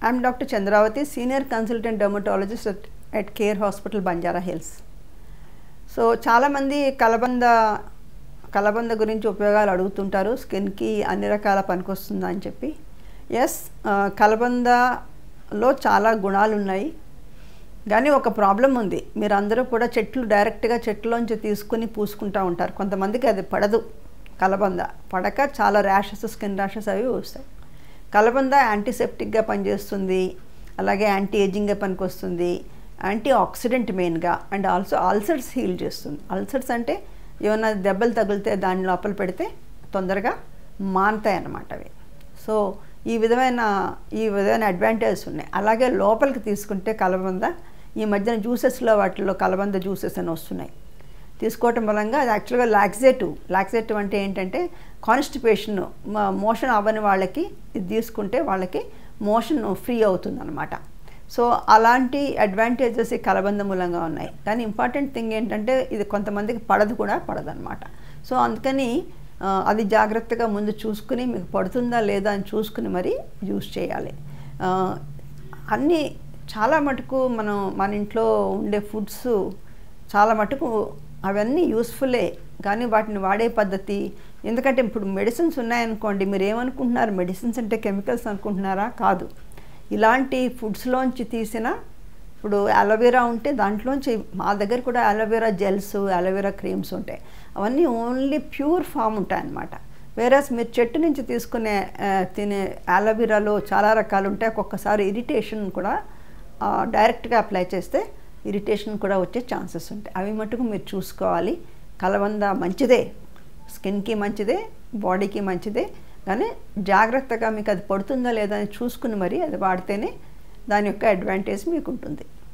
I'm doctor Chandravathi senior consultant dermatologist at at Care Hospital Banjara Hills so చాలామంది కలబంద కలబంద గురించి ఉపయోగాలు అడుగుతుంటారు స్కిన్కి అన్ని రకాల పనికొస్తుందా అని చెప్పి ఎస్ కలబందలో చాలా గుణాలు ఉన్నాయి కానీ ఒక ప్రాబ్లం ఉంది మీరు అందరూ కూడా చెట్లు డైరెక్ట్గా చెట్లోంచి తీసుకుని పూసుకుంటూ ఉంటారు కొంతమందికి అది పడదు కలబంద పడక చాలా ర్యాషెస్ స్కిన్ ర్యాషెస్ అవి వస్తాయి కలబంద యాంటీసెప్టిక్గా పనిచేస్తుంది అలాగే యాంటీ ఏజింగ్గా పనికొస్తుంది యాంటీ ఆక్సిడెంట్ మెయిన్గా అండ్ ఆల్సో అల్సర్స్ హీల్ చేస్తుంది అల్సర్స్ అంటే ఏమైనా దెబ్బలు తగిలితే దాని లోపల పెడితే తొందరగా మానతాయి అన్నమాట అవి సో ఈ విధమైన ఈ విధమైన అడ్వాంటేజెస్ ఉన్నాయి అలాగే లోపలికి తీసుకుంటే కలబంద ఈ మధ్యన జ్యూసెస్లో వాటిలో కలబంద జ్యూసెస్ అని వస్తున్నాయి తీసుకోవటం మూలంగా అది యాక్చువల్గా లాక్సేటివ్ లాక్సేటివ్ అంటే ఏంటంటే కాన్స్టిపేషన్ మోషన్ అవ్వని వాళ్ళకి ఇది తీసుకుంటే వాళ్ళకి మోషన్ ఫ్రీ అవుతుంది అనమాట సో అలాంటి అడ్వాంటేజెస్ ఈ కలబంద మూలంగా ఉన్నాయి కానీ ఇంపార్టెంట్ థింగ్ ఏంటంటే ఇది కొంతమందికి పడదు కూడా పడదనమాట సో అందుకని ఆ, అది జాగ్రత్తగా ముందు చూసుకుని మీకు పడుతుందా లేదా అని చూసుకుని మరి యూస్ చేయాలి ఆ, అన్నీ చాలా మటుకు మనం మన ఇంట్లో ఉండే ఫుడ్స్ చాలా మటుకు అవన్నీ యూస్ఫుల్లే కానీ వాటిని వాడే పద్ధతి ఎందుకంటే ఇప్పుడు మెడిసిన్స్ ఉన్నాయనుకోండి మీరు ఏమనుకుంటున్నారు మెడిసిన్స్ అంటే కెమికల్స్ అనుకుంటున్నారా కాదు ఇలాంటి ఫుడ్స్లోంచి తీసిన ఇప్పుడు అలోవెరా ఉంటే దాంట్లోంచి మా దగ్గర కూడా అలోవెరా జెల్స్ అలోవెరా క్రీమ్స్ ఉంటాయి అవన్నీ ఓన్లీ ప్యూర్ ఫామ్ ఉంటాయి అన్నమాట వేరేస్ మీరు చెట్టు నుంచి తీసుకునే ఆ, తినే అలోవెరాలో చాలా రకాలు ఉంటాయి ఒక్కొక్కసారి ఇరిటేషన్ కూడా ఆ, డైరెక్ట్గా అప్లై చేస్తే ఇరిటేషన్ కూడా వచ్చే ఛాన్సెస్ ఉంటాయి అవి మటుకు మీరు చూసుకోవాలి కలబంద మంచిదే స్కిన్కి మంచిదే బాడీకి మంచిదే కానీ జాగ్రత్తగా మీకు అది పడుతుందా లేదా అని చూసుకుని మరి అది వాడితేనే దాని యొక్క అడ్వాంటేజ్ మీకు ఉంటుంది